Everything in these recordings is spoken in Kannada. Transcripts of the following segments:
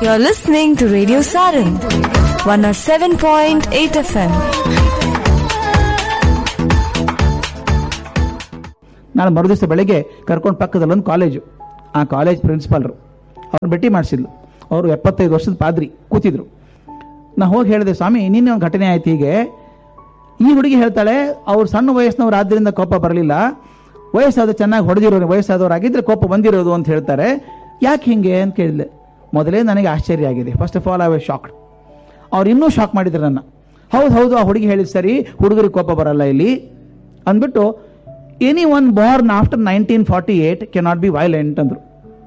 You're listening to Radio Saran, 107.8 FM. ನಾನು ಮರುದಿವಸ ಬೆಳಗ್ಗೆ ಕರ್ಕೊಂಡು ಪಕ್ಕದಲ್ಲಿ ಒಂದು ಕಾಲೇಜು ಆ ಕಾಲೇಜ್ ಪ್ರಿನ್ಸಿಪಾಲ್ರು ಅವ್ರನ್ನ ಭೇಟಿ ಮಾಡಿಸಿದ್ಲು ಅವರು ಎಪ್ಪತ್ತೈದು ವರ್ಷದ ಪಾದ್ರಿ ಕೂತಿದ್ರು ನಾ ಹೋಗಿ ಹೇಳಿದೆ ಸ್ವಾಮಿ ನಿನ್ನೆ ಒಂದು ಘಟನೆ ಆಯ್ತು ಹೀಗೆ ಈ ಹುಡುಗಿ ಹೇಳ್ತಾಳೆ ಅವ್ರು ಸಣ್ಣ ವಯಸ್ಸಿನವ್ರು ಆದ್ದರಿಂದ ಕೋಪ ಬರಲಿಲ್ಲ ವಯಸ್ಸಾದ ಚೆನ್ನಾಗಿ ಹೊಡೆದಿರೋರು ವಯಸ್ಸಾದವರಾಗಿದ್ದರೆ ಕೋಪ ಬಂದಿರೋದು ಅಂತ ಹೇಳ್ತಾರೆ ಯಾಕೆ ಹಿಂಗೆ ಅಂತ ಕೇಳಿದೆ ಮೊದಲೇ ನನಗೆ ಆಶ್ಚರ್ಯ ಆಗಿದೆ first of all I was shocked ಅವ್ರು ಇನ್ನೂ ಶಾಕ್ ಮಾಡಿದ್ರು ನನ್ನ ಹೌದು ಹೌದು ಆ ಹುಡುಗಿ ಹೇಳಿದ್ ಸರಿ ಹುಡುಗರಿಗೆ ಕೋಪ ಬರಲ್ಲ ಇಲ್ಲಿ ಅಂದ್ಬಿಟ್ಟು anyone born after nineteen forty eight cannot be violent ಅಂದ್ರು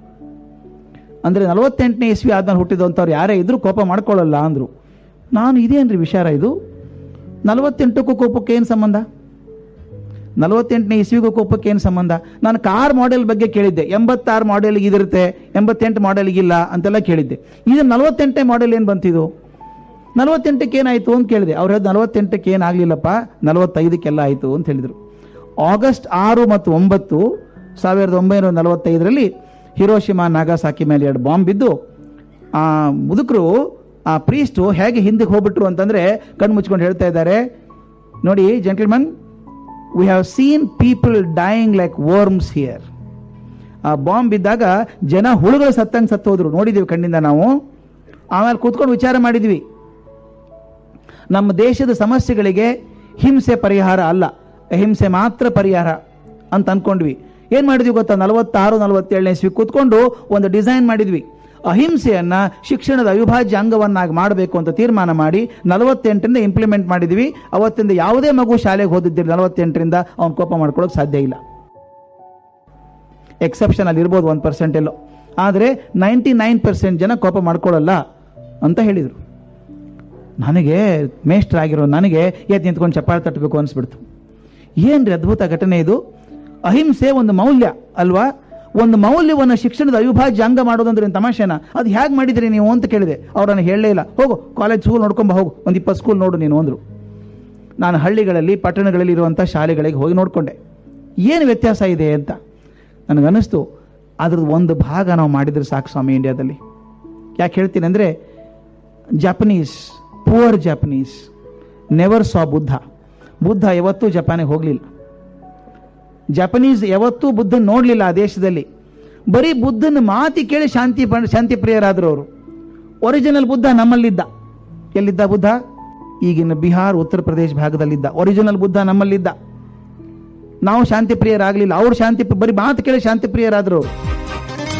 ಅಂದ್ರೆ ನಲವತ್ತೆಂಟನೇ ಇಸ್ವಿ ಆದ್ಮೇಲೆ ಹುಟ್ಟಿದಂಥವ್ರು ಯಾರೇ ಇದ್ರೂ ಕೋಪ ಮಾಡ್ಕೊಳ್ಳಲ್ಲ ಅಂದ್ರು ನಾನು ಇದೇನ್ರಿ ವಿಚಾರ ಇದು ನಲವತ್ತೆಂಟಕ್ಕೂ ಕೋಪಕ್ಕೆ ಏನು ಸಂಬಂಧ ನಲವತ್ತೆಂಟನೇ ಇಸ್ವಿಗೂ ಕೋಪಕ್ಕೆ ಏನು ಸಂಬಂಧ ನಾನು ಕಾರ್ ಮಾಡೆಲ್ ಬಗ್ಗೆ ಕೇಳಿದ್ದೆ ಎಂಬತ್ತಾರು ಮಾಡೆಲ್ಗೆ ಇದಿರುತ್ತೆ ಎಂಬತ್ತೆಂಟು ಮಾಡೆಲ್ಗಿಲ್ಲ ಅಂತೆಲ್ಲ ಕೇಳಿದ್ದೆ ಇದು ನಲವತ್ತೆಂಟನೇ ಮಾಡೆಲ್ ಏನು ಬಂತಿದು ನಲವತ್ತೆಂಟಕ್ಕೆ ಏನಾಯಿತು ಅಂತ ಕೇಳಿದೆ ಅವ್ರು ಹೇಳಿದ ನಲವತ್ತೆಂಟಕ್ಕೆ ಏನಾಗಲಿಲ್ಲಪ್ಪ ನಲವತ್ತೈದಕ್ಕೆಲ್ಲ ಆಯಿತು ಅಂತ ಹೇಳಿದರು ಆಗಸ್ಟ್ ಆರು ಮತ್ತು ಒಂಬತ್ತು ಸಾವಿರದ ಒಂಬೈನೂರ ನಲವತ್ತೈದರಲ್ಲಿ ಹಿರೋಶಿಮಾ ನಾಗಾಸಾಕಿ ಮೇಲೆ ಎರಡು ಬಾಂಬ್ ಬಿದ್ದು ಆ ಮುದುಕರು ಆ ಪ್ರೀಸ್ಟು ಹೇಗೆ ಹಿಂದಕ್ಕೆ ಹೋಗ್ಬಿಟ್ರು ಅಂತಂದ್ರೆ ಕಣ್ಣು ಮುಚ್ಕೊಂಡು ಹೇಳ್ತಾ ಇದ್ದಾರೆ ನೋಡಿ gentleman we have seen people dying like worms here ಆ ಬಾಂಬ್ ಬಿದ್ದಾಗ ಜನ ಹುಳುಗಳು ಸತ್ತಂಗೆ ಸತ್ತು ಹೋದ್ರು ನೋಡಿದೀವಿ ಕಣ್ಣಿಂದ ನಾವು ಆಮೇಲೆ ಕೂತ್ಕೊಂಡು ವಿಚಾರ ಮಾಡಿದ್ವಿ ನಮ್ಮ ದೇಶದ ಸಮಸ್ಯೆಗಳಿಗೆ ಹಿಂಸೆ ಪರಿಹಾರ ಅಲ್ಲ ಅಹಿಂಸೆ ಮಾತ್ರ ಪರಿಹಾರ ಅಂತ ಅನ್ಕೊಂಡ್ವಿ ಏನ್ ಮಾಡಿದ್ವಿ ಗೊತ್ತಾ ನಲವತ್ತಾರು ನಲವತ್ತೇಳನೇ ಇಸ್ವಿ ಕೂತ್ಕೊಂಡು ಒಂದು ಡಿಸೈನ್ ಮಾಡಿದ್ವಿ ಅಹಿಂಸೆಯನ್ನ ಶಿಕ್ಷಣದ ಅವಿಭಾಜ್ಯ ಅಂಗವನ್ನಾಗಿ ಮಾಡಬೇಕು ಅಂತ ತೀರ್ಮಾನ ಮಾಡಿ ನಲವತ್ತೆಂಟರಿಂದ ಇಂಪ್ಲಿಮೆಂಟ್ ಮಾಡಿದ್ವಿ ಅವತ್ತಿಂದ ಯಾವುದೇ ಮಗು ಶಾಲೆಗೆ ಹೋದಿದ್ದಿಲ್ಲ ನಲವತ್ತೆಂಟರಿಂದ ಅವ್ನು ಕೋಪ ಮಾಡ್ಕೊಳ್ಳೋಕೆ ಸಾಧ್ಯ ಇಲ್ಲ ಎಕ್ಸೆಪ್ಷನ್ ಅಲ್ಲಿ ಇರ್ಬೋದು ಒಂದು ಪರ್ಸೆಂಟ್ ಎಲ್ಲೋ ಆದರೆ ನೈಂಟಿ ನೈನ್ ಪರ್ಸೆಂಟ್ ಜನ ಕೋಪ ಮಾಡ್ಕೊಳ್ಳಲ್ಲ ಅಂತ ಹೇಳಿದರು ನನಗೆ ಮೇಷ್ಟ್ರಾಗಿರೋ ನನಗೆ ಎದ್ದು ನಿಂತ್ಕೊಂಡು ಚಪ್ಪಾಳೆ ತಟ್ಟಬೇಕು ಅನಿಸ್ಬಿಡ್ತು ಏನ್ರಿ ಅದ್ಭುತ ಘಟನೆ ಇದು ಅಹಿಂಸೆ ಒಂದು ಮೌಲ್ಯ ಅಲ್ವಾ ಒಂದು ಮೌಲ್ಯವನ್ನು ಶಿಕ್ಷಣದ ಅವಿಭಾಜ್ಯ ಅಂಗ ಮಾಡೋದಂದ್ರೆ ಏನ್ ತಮಾಷೆನಾ ಅದು ಹೇಗೆ ಮಾಡಿದ್ರಿ ನೀವು ಅಂತ ಕೇಳಿದೆ ಅವ್ರು ನನಗೆ ಹೇಳಲೇ ಇಲ್ಲ ಹೋಗು ಕಾಲೇಜ್ ಸ್ಕೂಲ್ ನೋಡ್ಕೊಂಬ ಹೋಗು ಒಂದು ಇಪ್ಪತ್ತು ಸ್ಕೂಲ್ ನೋಡು ನೀನು ಅಂದ್ರು ನಾನು ಹಳ್ಳಿಗಳಲ್ಲಿ ಪಟ್ಟಣಗಳಲ್ಲಿ ಇರುವಂಥ ಶಾಲೆಗಳಿಗೆ ಹೋಗಿ ನೋಡಿಕೊಂಡೆ ಏನು ವ್ಯತ್ಯಾಸ ಇದೆ ಅಂತ ನನಗನ್ನಿಸ್ತು ಅದ್ರದ್ದು ಒಂದು ಭಾಗ ನಾವು ಮಾಡಿದ್ರೆ ಸಾಕು ಸ್ವಾಮಿ ಇಂಡಿಯಾದಲ್ಲಿ ಯಾಕೆ ಹೇಳ್ತೀನಿ ಅಂದರೆ Japanese poor Japanese never saw Buddha Buddha ಯಾವತ್ತೂ ಜಪಾನಿಗೆ ಹೋಗಲಿಲ್ಲ ಜಪನೀಸ್ ಯಾವತ್ತೂ ಬುದ್ಧನ ನೋಡಲಿಲ್ಲ ಆ ದೇಶದಲ್ಲಿ ಬರೀ ಬುದ್ಧನ ಮಾತಿ ಕೇಳಿ ಶಾಂತಿ ಪ- ಶಾಂತಿ ಪ್ರಿಯರಾದರು ಅವರು ಒರಿಜಿನಲ್ ಬುದ್ಧ ನಮ್ಮಲ್ಲಿದ್ದ ಎಲ್ಲಿದ್ದ ಬುದ್ಧ ಈಗಿನ ಬಿಹಾರ್ ಉತ್ತರ ಪ್ರದೇಶ ಭಾಗದಲ್ಲಿದ್ದ ಒರಿಜಿನಲ್ ಬುದ್ಧ ನಮ್ಮಲ್ಲಿದ್ದ ನಾವು ಶಾಂತಿ ಪ್ರಿಯರಾಗಲಿಲ್ಲ ಅವ್ರು ಶಾಂತಿ ಬರೀ ಮಾತು ಕೇಳಿ ಶಾಂತಿ ಪ್ರಿಯರಾದರು ಅವರು